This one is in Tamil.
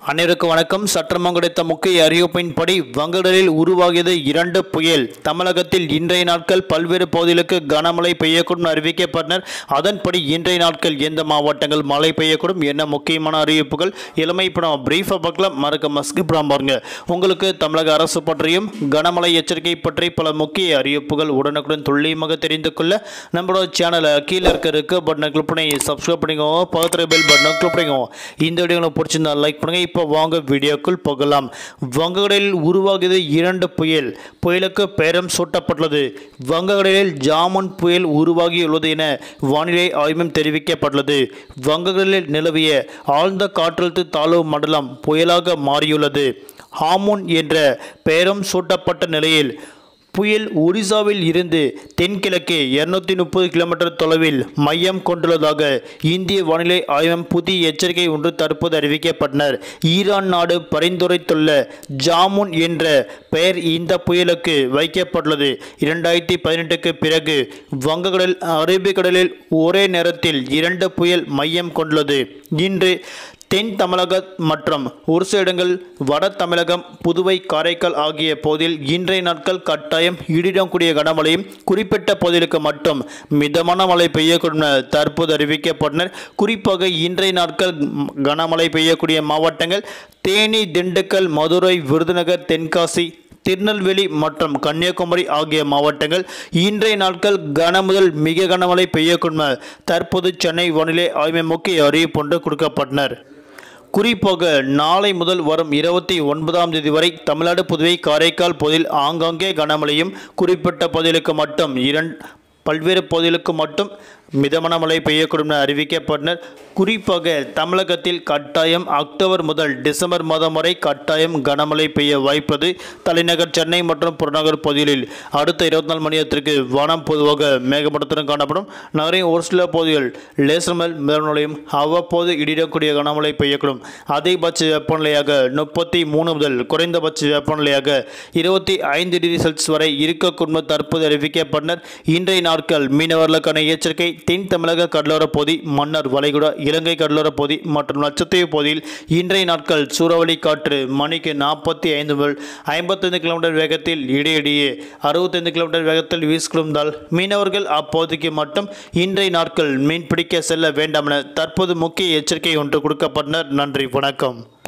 அனைவருக்கும் வணக்கம் சற்றமும் கிடைத்த முக்கிய அறிவிப்பின்படி வங்கடலில் உருவாகியது இரண்டு புயல் தமிழகத்தில் இன்றைய நாட்கள் பல்வேறு பகுதிகளுக்கு கனமழை பெய்யக்கூடும் அறிவிக்கப்பட்டனர் அதன்படி இன்றைய நாட்கள் எந்த மாவட்டங்கள் மழை பெய்யக்கூடும் என்ன முக்கியமான அறிவிப்புகள் இளமை படம் பிரீஃபாக பார்க்கலாம் மறக்க மஸ்கி படம் பாருங்க உங்களுக்கு தமிழக அரசு பற்றியும் கனமழை எச்சரிக்கை பற்றி பல முக்கிய அறிவிப்புகள் உடனுக்குடன் துல்லியமாக தெரிந்து கொள்ள நம்மளோட சேனலை கீழே இருக்க இருக்க பட்டனை கிளிக் பண்ணி சப்ஸ்கிரைப் பண்ணிக்கோங்க பக்கத்தில் பெல் பட்டனை கிளிக் பண்ணிக்கோங்க இந்த வீடியோ உங்களுக்கு பிடிச்சிருந்தா லைக் பண்ணுங்க இப்போ வாங்க வீடியோக்குள் போகலாம் வங்கக்கடலில் உருவாகியது இரண்டு புயல் புயலுக்கு பெயரும் சூட்டப்பட்டுள்ளது வங்கக்கடலில் ஜாமுன் புயல் உருவாகியுள்ளது என வானிலை ஆய்வும் தெரிவிக்கப்பட்டுள்ளது வங்கக்கடலில் நிலவிய ஆழ்ந்த காற்றழுத்த தாழ்வு மண்டலம் புயலாக மாறியுள்ளது ஹாமுன் என்ற பெயரும் சூட்டப்பட்ட நிலையில் புயல் ஒரிசாவில் இருந்து தென்கிழக்கே இருநூத்தி முப்பது கிலோமீட்டர் தொலைவில் மையம் கொண்டுள்ளதாக இந்திய வானிலை ஆய்வம் புதிய எச்சரிக்கை ஒன்று தற்போது அறிவிக்கப்பட்டனர் ஈரான் நாடு பரிந்துரைத்துள்ள ஜாமுன் என்ற பெயர் இந்த புயலுக்கு வைக்கப்பட்டுள்ளது இரண்டாயிரத்தி பதினெட்டுக்கு பிறகு வங்கக்கடல் அரபிக்கடலில் ஒரே நேரத்தில் இரண்டு புயல் மையம் கொண்டுள்ளது இன்று தென் தமிழக மற்றும் ஒரு சில இடங்கள் வட தமிழகம் புதுவை காரைக்கால் ஆகிய பகுதியில் இன்றைய நாட்கள் கட்டாயம் இடிடக்கூடிய கனமழையும் குறிப்பிட்ட பகுதிகளுக்கு மட்டும் மிதமான மழை பெய்யக்கூடும் என தற்போது அறிவிக்கப்பட்டனர் குறிப்பாக இன்றைய நாட்கள் ம், கனமழை பெய்யக்கூடிய மாவட்டங்கள் தேனி திண்டுக்கல் மதுரை விருதுநகர் தென்காசி திருநெல்வேலி மற்றும் கன்னியாகுமரி ஆகிய மாவட்டங்கள் இன்றைய நாட்கள் கன முதல் மிக கனமழை பெய்யக்கூடும் என தற்போது சென்னை வானிலை ஆய்வு முக்கிய அறிவிப்பு ஒன்று கொடுக்கப்பட்டனர் குறிப்பாக நாளை முதல் வரும் இருபத்தி ஒன்பதாம் தேதி வரை தமிழ்நாடு புதுவை காரைக்கால் பகுதியில் ஆங்காங்கே கனமழையும் குறிப்பிட்ட பகுதிகளுக்கு மட்டும் இரண்டு பல்வேறு பகுதிகளுக்கு மட்டும் மிதமான மழை பெய்யக்கூடும் என அறிவிக்கப்பட்டனர் குறிப்பாக தமிழகத்தில் கட்டாயம் அக்டோபர் முதல் டிசம்பர் மாதம் வரை கட்டாயம் கனமழை பெய்ய வாய்ப்பது தலைநகர் சென்னை மற்றும் புறநகர் பகுதிகளில் அடுத்த இருபத்தி நாலு மணி நேரத்திற்கு வானம் பொதுவாக மேகமூட்டத்துடன் காணப்படும் நகரின் ஒரு சில பகுதிகள் லேசர் மேல் மிதமலையும் அவ்வப்போது இடிடக்கூடிய கனமழை பெய்யக்கூடும் அதிகபட்ச வெப்பநிலையாக முப்பத்தி மூணு முதல் குறைந்தபட்ச வெப்பநிலையாக இருபத்தி ஐந்து டிகிரி செல்சியஸ் வரை இருக்கக்கூடும் தற்போது அறிவிக்கப்பட்டனர் இன்றைய நாட்கள் மீனவர்களுக்கான எச்சரிக்கை தென் தமிழக கடலோர பகுதி மன்னார் வளைகுடா இலங்கை கடலோர பகுதி மற்றும் லட்சத்தீவு பகுதியில் இன்றைய நாட்கள் சூறாவளி காற்று மணிக்கு நாற்பத்தி ஐந்து முதல் ஐம்பத்தைந்து கிலோமீட்டர் வேகத்தில் இடையிடையே அறுபத்தைந்து கிலோமீட்டர் வேகத்தில் வீசிக்கொண்டால் மீனவர்கள் அப்பகுதிக்கு மட்டும் இன்றைய நாட்கள் மீன்பிடிக்க செல்ல வேண்டாம் என தற்போது முக்கிய எச்சரிக்கை ஒன்று கொடுக்கப்பட்டனர் நன்றி வணக்கம்